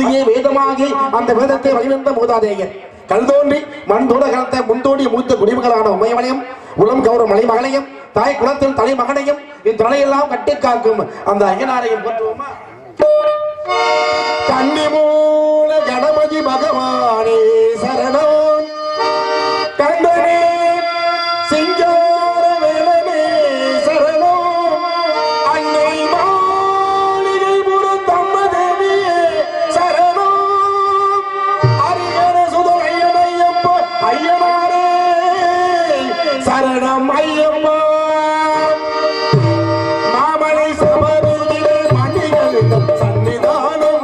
அக்னியே வேதமாகி அந்த வேதத்தை வகிர்ந்த மூதாதேயர் கல் தோன்றி மண் தோட கலத்த முன்தோடிய மூத்த குடிமகளான உமையவளையும் உளம் கௌர மலைமகளையும் தாய் குலத்தின் தலைமகனையும் இத்தலையெல்லாம் கட்டி காக்கும் அந்த ஐயனாரையும் போற்றுவோமா கன்னிமூல கணபதி பகவானே சரணம் கண்டனே சிங்கார வேலனே சரணம் அன்னை மாளிகை முருத்தம்ம தேவியே சரணம் அரியன சுதம் ஐயனையப்ப ஐயனாரே சரணம் ஐயம்மா மாமலை சபரியிலே மணிகளிடம் சன்னிதானம்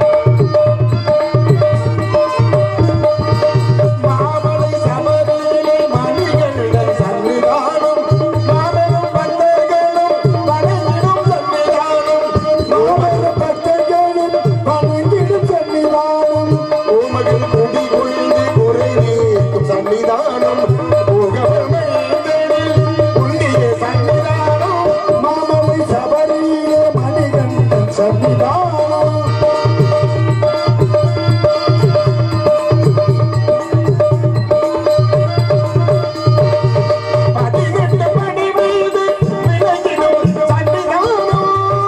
மாமலை சபரியிலே மணிகளிடம் சன்னிதானம் மாபெரும் பக்தர்களும் வணங்கிடும் சன்னிதானம் மாபெரும் பக்தர்களும் வணங்கிடும் சன்னிதானம் உமகள் குடி கொண்டு குறை நீக்கும் சன்னிதானம் புகழ்மேந்தனில் புண்ணிய சன்னிதானம் மாமலை சபரியிலே மணிகண்டன் சன்னிதானம் பதினெட்டு படி மீது விளங்கிடும் சன்னிதானம்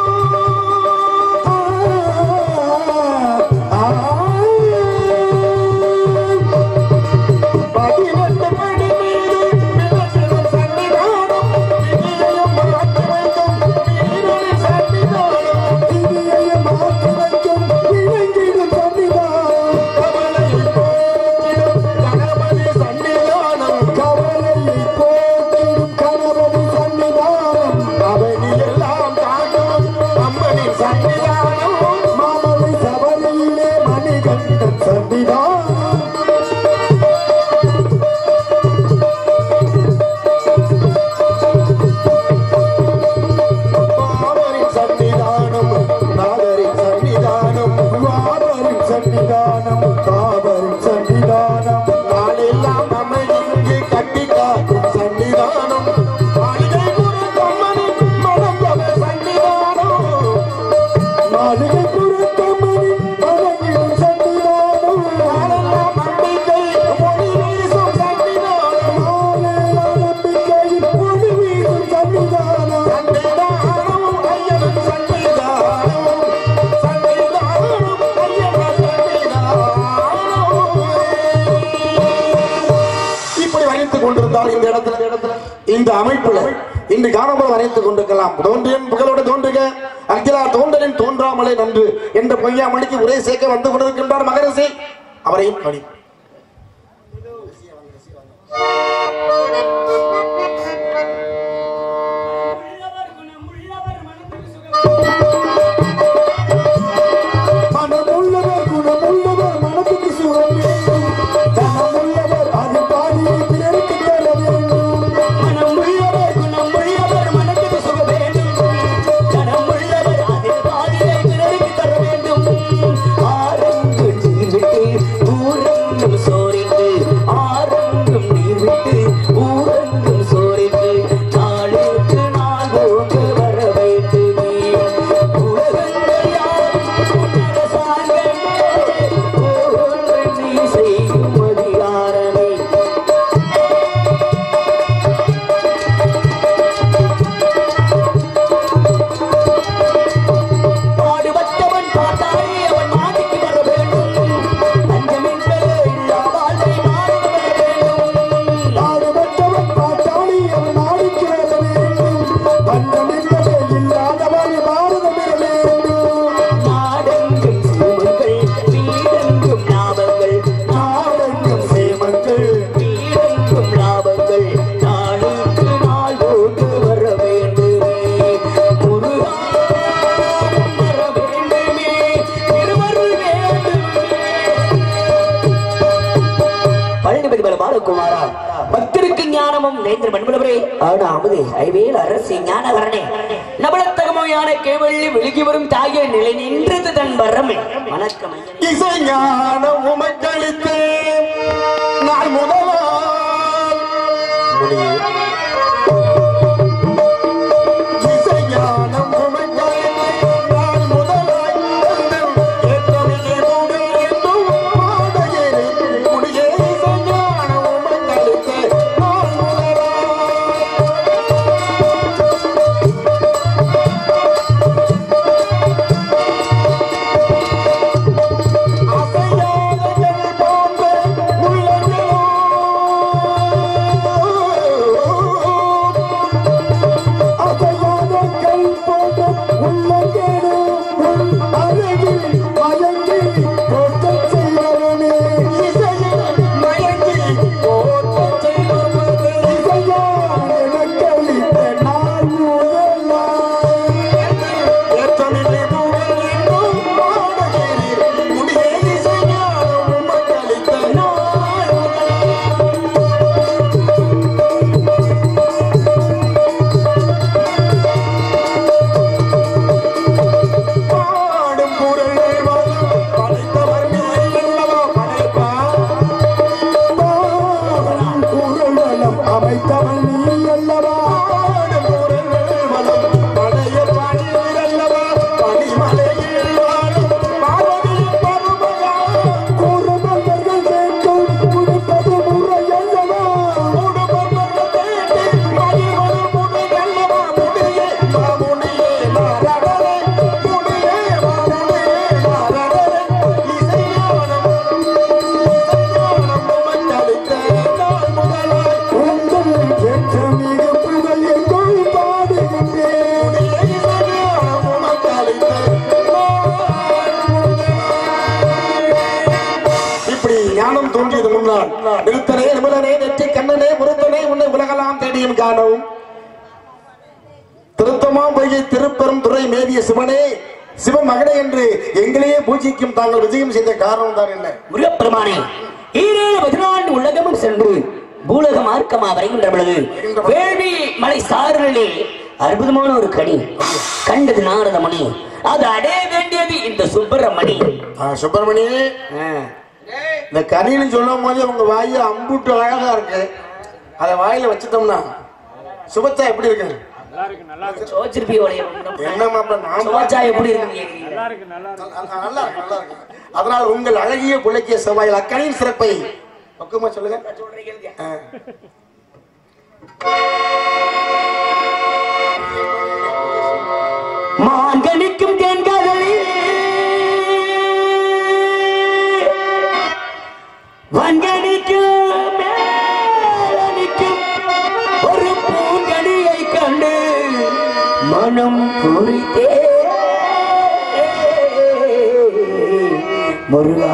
பதினெட்டு படி மீது விளங்கிடும் சன்னிதானம் விதியையும் மாற்றி வைக்கும் வீரனின் சன்னிதானம் விதியையும் மாற்றி வைக்கும் விளங்கிடும் சன்னிதானம் கவலையை போக்கிடும் கணபதி சன்னிதானம் கவலையை போக்கிடும் கணபதி சன்னிதானம் அவனி எல்லாம் தாங்கும் அம்மனின் சன்னிதானம் மாமலை சபரியிலே மணிகண்டன் சன்னிதானம் மாமரின் சன்னிதானம் நாகரின் சன்னிதானம் மாமரின் சன்னிதானம் காவரின் சன்னிதானம் நாளெல்லாம் அமைதிக்கு கட்டி காக்கும் சன்னிதானம் மாளிகை புறத்தம்மனின் மணந்தவ சன்னிதானம் மாளிகை புறத்தம்மனின் மணங்கிடும் சன்னிதானம் நாளெல்லாம் நம்பிக்கை ஒளி வீசும் சன்னிதானம் நாளெல்லாம் நம்பிக்கை ஒளி வீசும் சன்னிதானம் சன்னிதானம் ஐயன் சன்னிதானம் சன்னிதானம் ஐயன் சன்னிதானம் இப்படி வரைத்துக் கொண்டிருந்தால் இந்த இடத்துல இடத்துல இந்த அமைப்புல இன்று காணாமல் வரைத்துக் கொண்டிருக்கலாம் தோன்றியன் புகழோடு தோன்றுக அகிலா தோன்றலின் தோன்றாமலே நன்று என்ற பொய்யாமணிக்கு உரை சேர்க்க வந்து கொண்டிருக்கின்றார் மகரசி அவரையும் பணி உள்ளவர் குணம் உள்ளவர் மனதில் சுகம் மனமுள்ளவர் குணமுள்ளவர் மனத்துக்கு சுகம் வேண்டும் தனமுள்ளவர் அது பாடியை பிறருக்கு தர வேண்டும் மனம் உள்ளவர் குணம் உள்ளவர் மனதில் சுக வேண்டும் கணம் உள்ளவர் அதில் பாதியை பிறருக்கு தர வேண்டும் ஆரங்கு நீர் விட்டு ஊரங்கும் சோரிட்டு ஆரங்கும் நீர் விட்டு ஊரங்கும் சோரிட்டு நாளுக்கு நாள் ஓங்கு வர வேண்டுமே உலகங்கள் யாவும் அரசாங்கமே ஒன்று நீ செய்யும் அதிகாரமே பாடுபட்டவன் பாட்டாளி அவன் மாதிக்கு வர வேண்டும் பஞ்சமின்றே இல்லா வாழ்வை மாறிட வேண்டும் பாடுபட்டவன் பாட்டாளி அவன் நாடுக்கு வர வேண்டும் பஞ்சம் என்பதே இல்லாதவன் பாரதம் பெற வேண்டும் நாடெங்கும் சிறுமங்கள் வீடெங்கும் லாபங்கள் நாடெங்கும் சிறுமங்கள் வீடெங்கும் லாபங்கள் நாளுக்கு நாள் போட்டு வர வேண்டுமே முருகா வர வேண்டுமே திருவருள் வேண்டுமே பழனிபதி பல பாலகுமாரா பக்தருக்கு ஞானமும் நேந்திர மண்புலவரே ஆடாமது ஐவேல் அரசு ஞானவரனே நபலத்தகமோ யானை கேவள்ளி விழுகி வரும் தாயே நிலை நின்றது தன் வரமே வணக்கம் ஐயனே. இசைஞான உமக்களித்து நாள் முதலால் இசைஞானம் உமக்களித்து நாள் முதலாய் வந்து ஏற்றமிகு தோன்றும் நாள் நிறுத்தனே நிமலனே நெற்றி கண்ணனே முருத்தனே உன்னை உலகலாம் தேடியும் காணவும் திருத்தமாம் பொய்யை திருப்பெரும் துறை மேவிய சிவனே சிவன் மகனே என்று எங்களையே பூஜிக்கும் தாங்கள் விஜயம் செய்த காரணம் தான் என்ன முருகப்பெருமானே ஈரேழு பதினான்கு உலகமும் சென்று பூலக மார்க்கமா வருகின்ற பொழுது வேள்வி மலை சாரலே அற்புதமான ஒரு கனி கண்டது நாரத மணி அது அடைய வேண்டியது இந்த சுப்பிரமணி ஆ, சுப்பிரமணி ஆ. இந்த கனின்னு சொல்லும் போது உங்க வாயு அம்புட்டு அழகா இருக்கு அதை வாயில வச்சுட்டோம்னா சுபத்தா எப்படி இருக்கு சோச்சிருப்பி உடைய என்ன மாப்பிள்ள நான் சோச்சா எப்படி இருக்கு நல்லா இருக்கு நல்லா இருக்கு அதனால் உங்கள் அழகிய புலக்கிய செவ்வாயில் அக்கனியின் சிறப்பை பக்குவமா சொல்லுங்க ஆ. மாங்கனிக்கும் தேன்காதலி வங்கனிக்கும் மேலனிக்கும் ஒரு பூங்கனியை கண்டு மனம் குறித்தே முருகா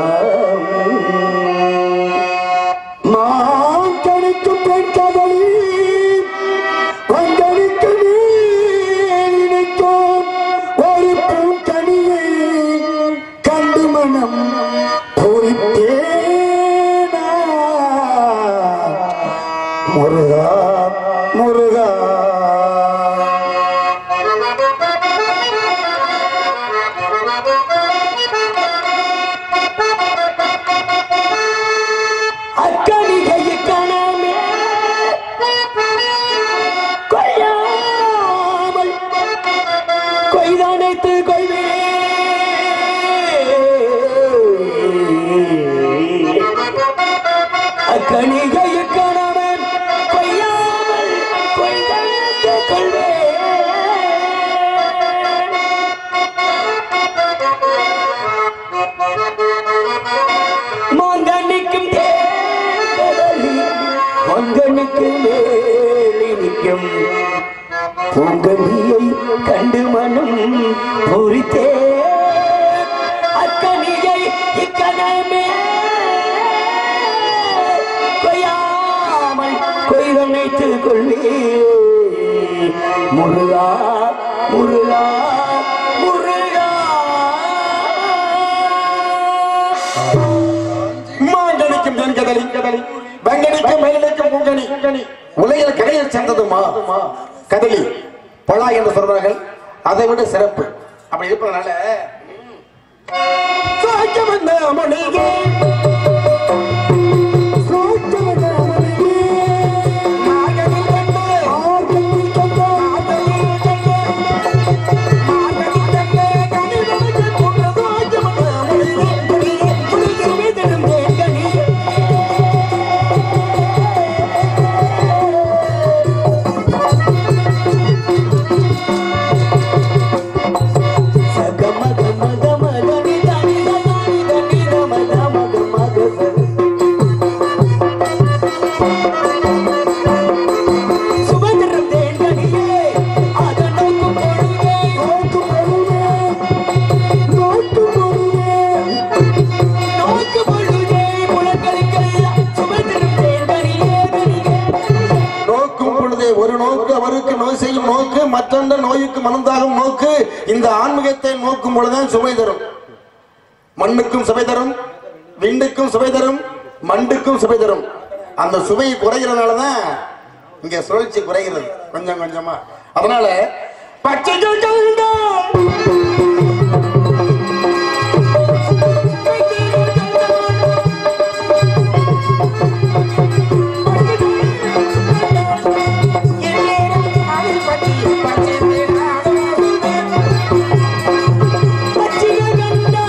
மாங்கனிக்கும் தேன்காதலி வங்கனிக்கு நினைத்தோம் ஒரு பூங்கனியை கண்டு மனம் பொறித்தேனா முருகா முருகா அக்கணிகை கணமே கொய்யாமல் கொய்தனைத்து கொள்வே அக்கணிகை கணமே கொய்யாமல் கொய்தனைத்து கொள்வே மாங்கனிக்கும் தேவதலி மங்கனுக்கு மேலி நிற்கும் பூங்கனியை கண்டு மனம் பூரித்தே அக்கனியை இக்கணமே கொய்யாமல் கொய்தனைத்து கொள்வே முருகா முருகா முருகா மாங்கனிக்கும் தென்கதலி கதலி வெங்கனிக்கும் மயிலனிக்கும் பூங்கனி உலகில் கடையில் சேர்ந்ததுமா கதலி பலா என்று சொல்றார்கள் அதை விட சிறப்பு அப்படி இருப்பதனால சாக்கியமென்ன மணியே, சாக்கியமென்ன மணியே, மாங்கனி கண்டு, மாங்கனி கண்டு, மாங்கனி கண்டு, கனி விளைஞ்சு கொண்ட சாக்கியமென்ன மணியே, மணியே, மணியே, தரும் தேங்கனி சகமக மக மகனி தனி தனி தனி தமக மக மக சுபந்திரம் தேங்கனியே அதன் நோக்கும் பொழுதே நோக்கும் பொழுதே நோக்கும் பொழுதே நோக்கு பொழுதே முழக்களுக்கெல்லாம் சுமந்திரம் தேங்கனியே கனியே நோக்கும் பொழுதே ஒரு நோக்கு அவருக்கு நோய் செய்யும் நோக்கு மற்றொன்று நோய்க்கு மனந்தாகும் நோக்கு இந்த ஆன்மீகத்தை நோக்கும் பொழுதுதான் சுவை தரும் மண்ணுக்கும் சுவை தரும் விண்ணுக்கும் சுவை தரும் மண்டுக்கும் சுவை தரும் அந்த சுவை குறைகிறதுனாலதான் இங்க சுழற்சி குறைகிறது கொஞ்சம் கொஞ்சமா அதனால பச்சை பச்சிய கண்டா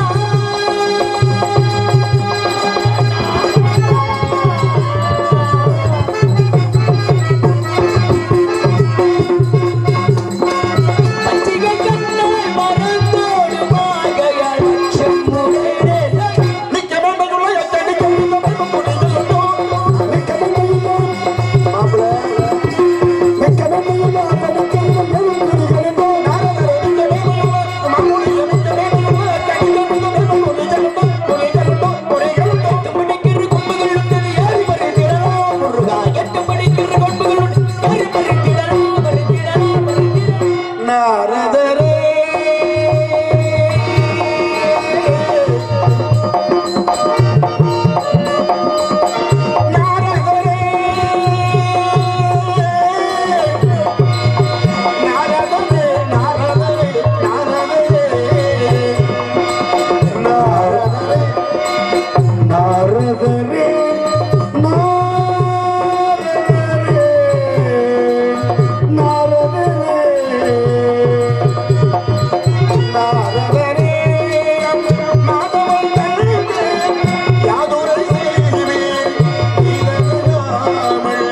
பச்சிய கண்டா மர நாரதரே நாரதரே நாரதரே நாரதரே மாதவன் தந்தே யாதுரை செய்வேன் இதனாமல்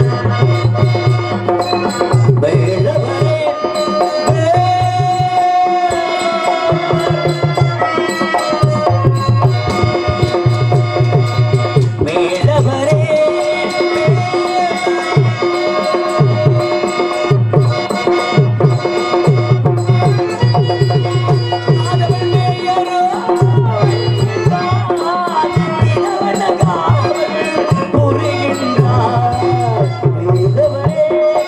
வேளவரே வேளவரே ஆதவன் மேயரோ இளவன காவல் புரிகின்றார் வேளவரே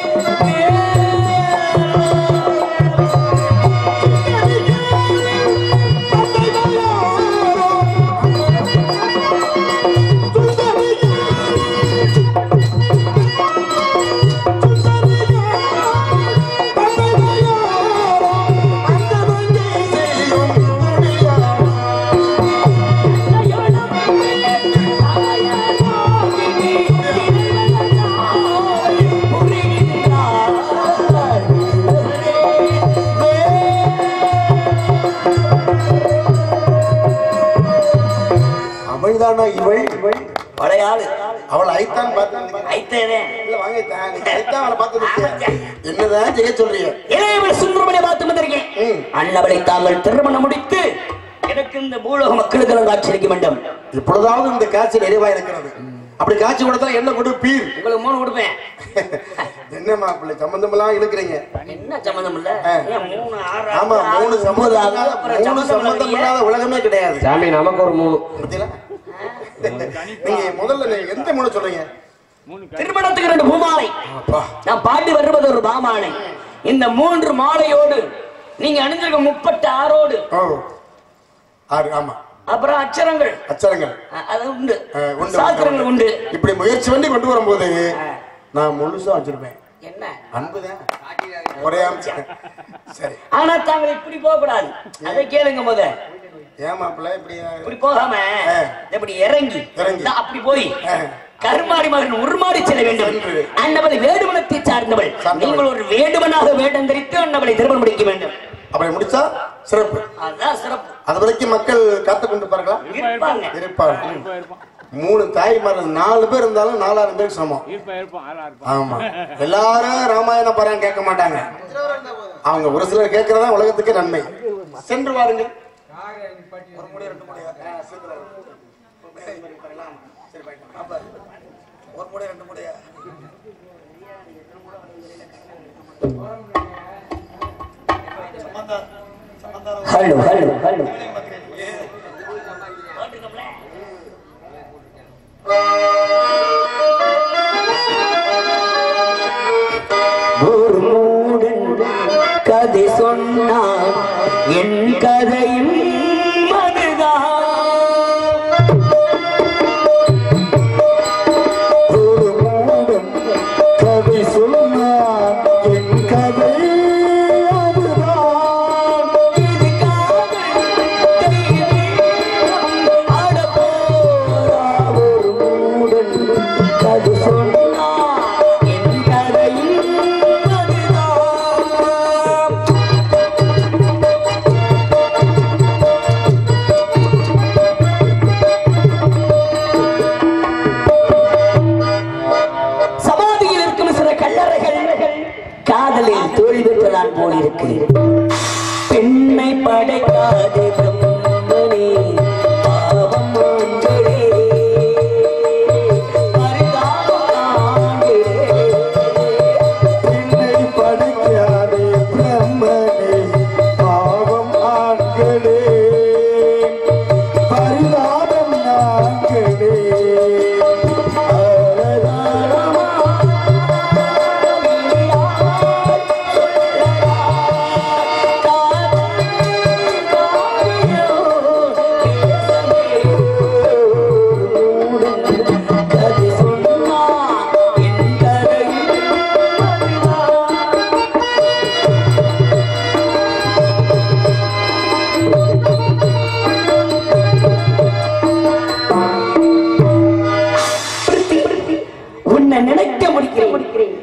அவள்தானா இவள் இவள் படையாளு அவள் ஐத்தான் பார்த்து ஐத்தேவே இல்ல வாங்க ஐத்தான். நீங்க ஐத்தான் அவளை பார்த்து நிக்க. என்னதான் செய்ய சொல்றீங்க இளையவர் சுந்தரமணி பார்த்து வந்திருக்கேன் ம். அண்ணவளை தாங்கள் திருமணம் முடித்து எனக்கு இந்த பூலோக மக்களுக்கு எல்லாம் காட்சியளிக்க வேண்டும் இப்பொழுதாவது இந்த காட்சி நிறைவா இருக்கிறது அப்படி காட்சி கொடுத்தா என்ன கொடு பீர் உங்களுக்கு மூணு கொடுப்பேன் என்ன மாப்பிள்ளை சம்பந்தம் எல்லாம் இழுக்கிறீங்க என்ன சம்மந்தம் இல்ல ஆ. ஏன் மூணு ஆறு ஆமா ஆறு, மூணு ஆறு, சம்பந்தம் ஒன்பது ஆகுது, இல்லாத- அப்புறம் மூணு சம்மந்தம் சம்பந்தம் இல்லையே. இல்லாத உலகமே கிடையாது சாமி நமக்கு ஒரு மூணு பாத்தீங்களா? நீங்க முதல்ல நீங்க எந்த மூணு சொல்றீங்க திருமணத்துக்கு ரெண்டு பூமாலை அப்பா நான் பாடி வருவது ஒரு பாமாலை இந்த மூன்று மாலையோடு நீங்க அணிஞ்சிருக்க முப்பத்தி ஆறோடு ஓ ஆறு ஆமா அப்புறம் அச்சரங்கள் அச்சரங்கள் அ- அது உண்டு அஹ், உண்டு, சாஸ்திரங்கள் உண்டு இப்படி முயற்சி பண்ணி கொண்டு வரும்போது நான் முழுசா வச்சிருப்பேன் என்ன அன்புதான் குறையாம சரி ஆனா தாங்கள் இப்படி போக கூடாது அதை கேளுங்க முத ஏன் மாப்பிள்ளை இப்படி இப்படி போகாம ஆ. இப்படி இறங்கி இறங்கி. இந்தா அப்படி போய் ஆ. கருமாடி மகன் உருமாடி செல்ல வேண்டும் சென்று. அன்னவளை வேடுமனத்தை சார்ந்தவள் சார்ந்தவள். நீங்கள் ஒரு வேடுமனாக வேடம் தரித்து அன்னவளை திருமணம் முடிக்க வேண்டும் அப்படி முடிச்சா சிறப்பு அதுதான் சிறப்பு அது வரைக்கும் மக்கள் காத்து கொண்டிருப்பார்களா இருப்பாங்க இருப்பார்கள் மூணு தாய்மார்கள் நாலு பேர் இருந்தாலும் நாலாயிரம் பேருக்கு சமம் ஆமா எல்லாரும் ராமாயணம் பாருங்க கேட்க மாட்டாங்க அவங்க ஒரு சிலர் கேட்கறதா உலகத்துக்கு நன்மை சென்று வாருங்கள் ஒரு முடி, ரெண்டு முடியா? ஆ, சேர்ந்து வாருங்க. ஒரு முடி, ரெண்டு முடி பாருங்களா? சரி, போயிட்டு வாங்க. அப்ப, ஒரு முடி, ரெண்டு முடியா? ஹலோ ஹலோ ஹலோ ஒரு மூடன் கதை சொன்னான் என் கதையும் அதுதான் ஒரு மூடன்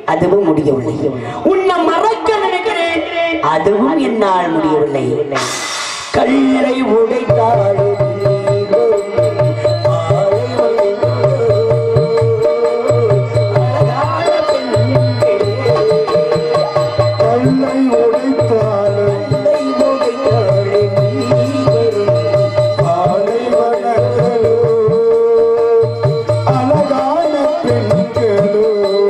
அதுவும் முடியவில்லை உன்னை மறக்க நினைக்கிறேன் அதுவும் என்னால் முடியவில்லை கல்லை உடைத்தாலும் கல்லை உடைத்தாலும் பாலைவனங்களோ அழகான பெண்களோ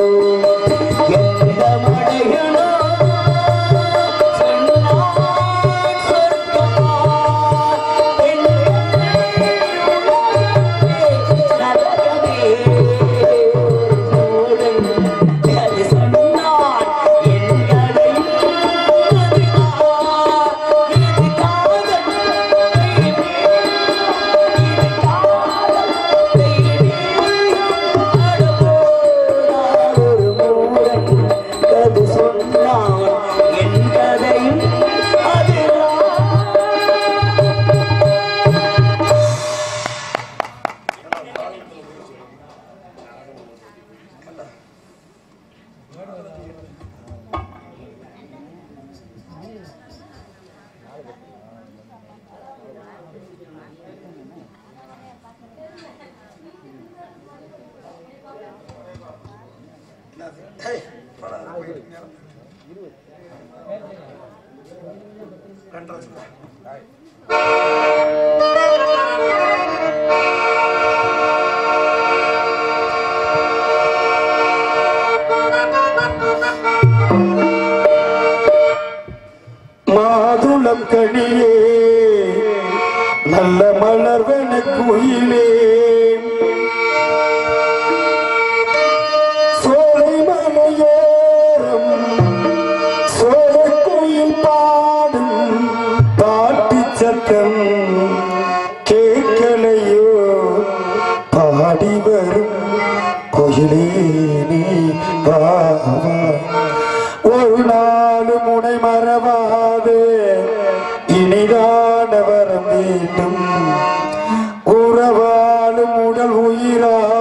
மாதுளம் கனியே நல்ல மலர்வன குயிலே சோலை மலையோரம் சோலை குயில் பாடும் பாட்டு சத்தம் கேட்கலையோ பாடி வரும் கோயிலே நீ வா வா. ஒரு நாள் முனை மறவாதே இனிதான வரம் வேண்டும் உறவாலும் உடல் உயிரா